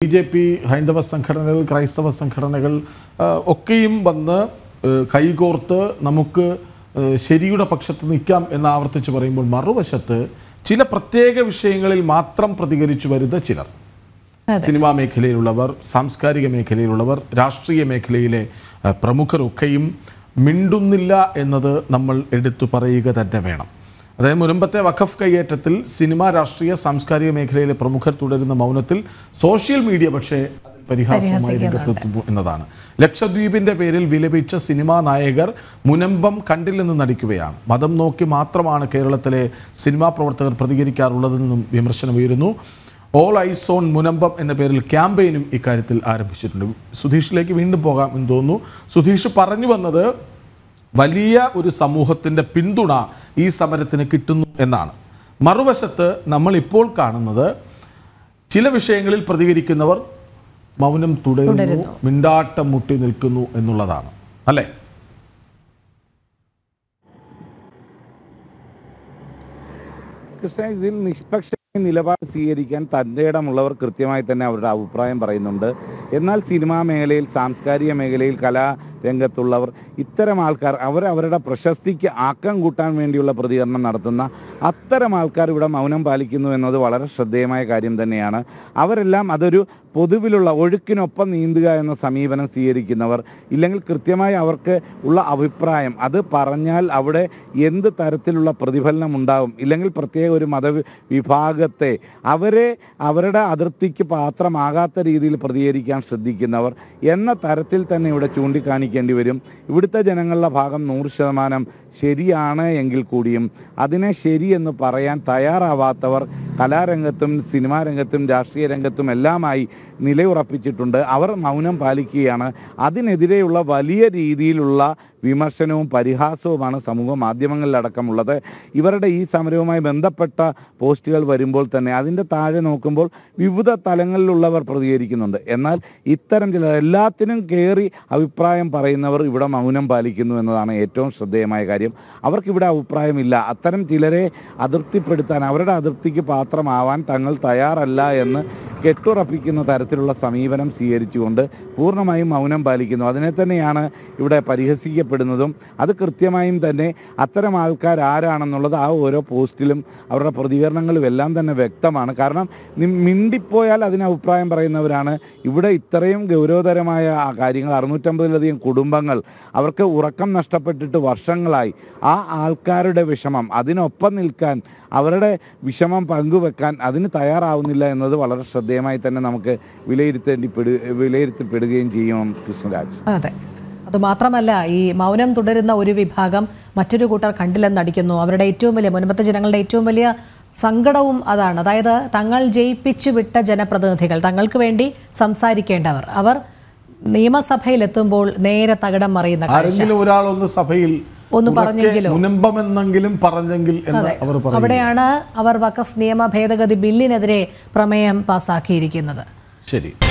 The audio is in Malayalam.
ബി ജെ പി ഹൈന്ദവ സംഘടനകൾ ക്രൈസ്തവ സംഘടനകൾ ആ, ഒക്കെയും വന്ന് ഏ, കൈകോർത്ത് നമുക്ക് ഏ, ശരിയുടെ പക്ഷത്ത് നിൽക്കാം എന്ന് ആവർത്തിച്ച് പറയുമ്പോൾ മറുവശത്ത് ചില പ്രത്യേക വിഷയങ്ങളിൽ മാത്രം പ്രതികരിച്ചു വരുന്ന ചിലർ സിനിമാ മേഖലയിലുള്ളവർ സാംസ്കാരിക മേഖലയിലുള്ളവർ രാഷ്ട്രീയ മേഖലയിലെ ആ, പ്രമുഖരൊക്കെയും മിണ്ടുന്നില്ല എന്നത് നമ്മൾ എടുത്തു പറയുക തന്നെ വേണം അതായത് മുൻപത്തെ വഖഫ് കയ്യേറ്റത്തിൽ സിനിമ രാഷ്ട്രീയ സാംസ്കാരിക മേഖലയിലെ പ്രമുഖർ തുടരുന്ന മൗനത്തിൽ സോഷ്യൽ മീഡിയ പക്ഷേ അതിൽ പരിഹാസമായി രംഗത്തെത്തുന്നു എന്നതാണ് ലക്ഷദ്വീപിന്റെ പേരിൽ വിലപിച്ച സിനിമാ നായകർ മുനമ്പം കണ്ടില്ലെന്ന് നടിക്കുകയാണ് മതം നോക്കി മാത്രമാണ് കേരളത്തിലെ സിനിമാ പ്രവർത്തകർ പ്രതികരിക്കാറുള്ളതെന്നും വിമർശനമുയരുന്നു ഓൾ ഐസ് ഓൺ മുനമ്പം എന്ന പേരിൽ ക്യാമ്പയിനും ഇക്കാര്യത്തിൽ ആരംഭിച്ചിട്ടുണ്ട് സുധീഷിലേക്ക് വീണ്ടും പോകാം എന്ന് തോന്നുന്നു സുധീഷ് പറഞ്ഞു വന്നത് വലിയ ഒരു സമൂഹത്തിൻ്റെ പിന്തുണ ഈ സമരത്തിന് കിട്ടുന്നു എന്നാണ് മറുവശത്ത് നമ്മൾ ഇപ്പോൾ കാണുന്നത് ചില വിഷയങ്ങളിൽ പ്രതികരിക്കുന്നവർ മൗനം തുടരുന്നു മിണ്ടാട്ടം മുട്ടി നിൽക്കുന്നു എന്നുള്ളതാണ് അല്ലേ കൃഷ്ണ ഇതിൽ നിഷ്പക്ഷ നിലപാട് സ്വീകരിക്കാൻ തൻ്റെ ഇടമുള്ളവർ കൃത്യമായി തന്നെ അവരുടെ അഭിപ്രായം പറയുന്നുണ്ട് എന്നാൽ സിനിമാ മേഖലയിൽ സാംസ്കാരിക മേഖലയിൽ കലാ രംഗത്തുള്ളവർ ഇത്തരം ആൾക്കാർ അവർ അവരുടെ പ്രശസ്തിക്ക് ആക്കം കൂട്ടാൻ വേണ്ടിയുള്ള പ്രതികരണം നടത്തുന്ന അത്തരം ആൾക്കാർ ഇവിടെ മൗനം പാലിക്കുന്നു എന്നത് വളരെ ശ്രദ്ധേയമായ കാര്യം തന്നെയാണ് അവരെല്ലാം അതൊരു പൊതുവിലുള്ള ഒഴുക്കിനൊപ്പം നീന്തുക എന്ന സമീപനം സ്വീകരിക്കുന്നവർ ഇല്ലെങ്കിൽ കൃത്യമായി അവർക്ക് ഉള്ള അഭിപ്രായം അത് പറഞ്ഞാൽ അവിടെ എന്ത് തരത്തിലുള്ള പ്രതിഫലനം ഉണ്ടാവും ഇല്ലെങ്കിൽ പ്രത്യേക ഒരു മത വിഭാഗത്തെ അവരെ അവരുടെ അതിർത്തിക്ക് പാത്രമാകാത്ത രീതിയിൽ പ്രതികരിക്കാൻ ശ്രദ്ധിക്കുന്നവർ എന്ന തരത്തിൽ തന്നെ ഇവിടെ ചൂണ്ടിക്കാണിക്കേണ്ടി വരും ഇവിടുത്തെ ജനങ്ങളുടെ ഭാഗം നൂറ് ശതമാനം ശരിയാണ് എങ്കിൽ കൂടിയും അതിനെ ശരിയെന്ന് പറയാൻ തയ്യാറാവാത്തവർ കലാരംഗത്തും സിനിമാ രംഗത്തും രാഷ്ട്രീയ രംഗത്തും എല്ലാമായി നിലയുറപ്പിച്ചിട്ടുണ്ട് അവർ മൗനം പാലിക്കുകയാണ് അതിനെതിരെയുള്ള വലിയ രീതിയിലുള്ള വിമർശനവും പരിഹാസവുമാണ് സമൂഹ മാധ്യമങ്ങളിലടക്കമുള്ളത് ഇവരുടെ ഈ സമരവുമായി ബന്ധപ്പെട്ട പോസ്റ്റുകൾ വരുമ്പോൾ തന്നെ അതിൻ്റെ താഴെ നോക്കുമ്പോൾ വിവിധ തലങ്ങളിലുള്ളവർ പ്രതികരിക്കുന്നുണ്ട് എന്നാൽ ഇത്തരം ചില എല്ലാത്തിനും കയറി അഭിപ്രായം പറയുന്നവർ ഇവിടെ മൗനം പാലിക്കുന്നു എന്നതാണ് ഏറ്റവും ശ്രദ്ധേയമായ കാര്യം അവർക്കിവിടെ അഭിപ്രായമില്ല അത്തരം ചിലരെ അതിർത്തിപ്പെടുത്താൻ അവരുടെ അതിർത്തിക്ക് പാത്രമാവാൻ തങ്ങൾ തയ്യാറല്ല എന്ന് കെട്ടുറപ്പിക്കുന്ന തരത്തിലുള്ള സമീപനം സ്വീകരിച്ചുകൊണ്ട് പൂർണ്ണമായും മൗനം പാലിക്കുന്നു അതിനെ തന്നെയാണ് ഇവിടെ പരിഹസിക്കപ്പെടുന്നതും അത് കൃത്യമായും തന്നെ അത്തരം ആൾക്കാർ ആരാണെന്നുള്ളത് ആ ഓരോ പോസ്റ്റിലും അവരുടെ പ്രതികരണങ്ങളും എല്ലാം തന്നെ വ്യക്തമാണ് കാരണം നി- മിണ്ടിപ്പോയാൽ അതിന് അഭിപ്രായം പറയുന്നവരാണ് ഇവിടെ ഇത്രയും ഗൗരവതരമായ ആ കാര്യങ്ങൾ അറുന്നൂറ്റമ്പതിലധികം കുടുംബങ്ങൾ അവർക്ക് ഉറക്കം നഷ്ടപ്പെട്ടിട്ട് വർഷങ്ങളായി ആ ആൾക്കാരുടെ വിഷമം അതിനൊപ്പം നിൽക്കാൻ അവരുടെ വിഷമം പങ്കുവെക്കാൻ അതിന് തയ്യാറാവുന്നില്ല എന്നത് വളരെ ശ്രദ്ധേയമായി തന്നെ നമുക്ക് വിലയിരുത്തേണ്ടി പെടു വിലയിരുത്തപ്പെടുകയും ചെയ്യും കൃഷ്ണരാജ് അതെ അതുമാത്രമല്ല ഈ മൗനം തുടരുന്ന ഒരു വിഭാഗം മറ്റൊരു കൂട്ടർ കണ്ടില്ലെന്ന് നടിക്കുന്നു അവരുടെ ഏറ്റവും വലിയ മുൻപത്തെ ജനങ്ങളുടെ ഏറ്റവും വലിയ സങ്കടവും അതാണ് അതായത് തങ്ങൾ ജയിപ്പിച്ചു വിട്ട ജനപ്രതിനിധികൾ തങ്ങൾക്ക് വേണ്ടി സംസാരിക്കേണ്ടവർ അവർ നിയമസഭയിലെത്തുമ്പോൾ നേരെ തകിടം മറിയുന്ന കാഴ്ച ആരെങ്കിലും ഒരാളൊന്ന് സഭയിൽ ഒന്ന് ഉറക്കെ പറഞ്ഞെങ്കിലോ? മുനമ്പമെന്നെങ്കിലും പറഞ്ഞെങ്കിൽ എന്ന് അവർ പറയും അവിടെയാണ് അവർ വഖഫ് നിയമ ഭേദഗതി ബില്ലിനെതിരെ പ്രമേയം പാസാക്കിയിരിക്കുന്നത് ശരി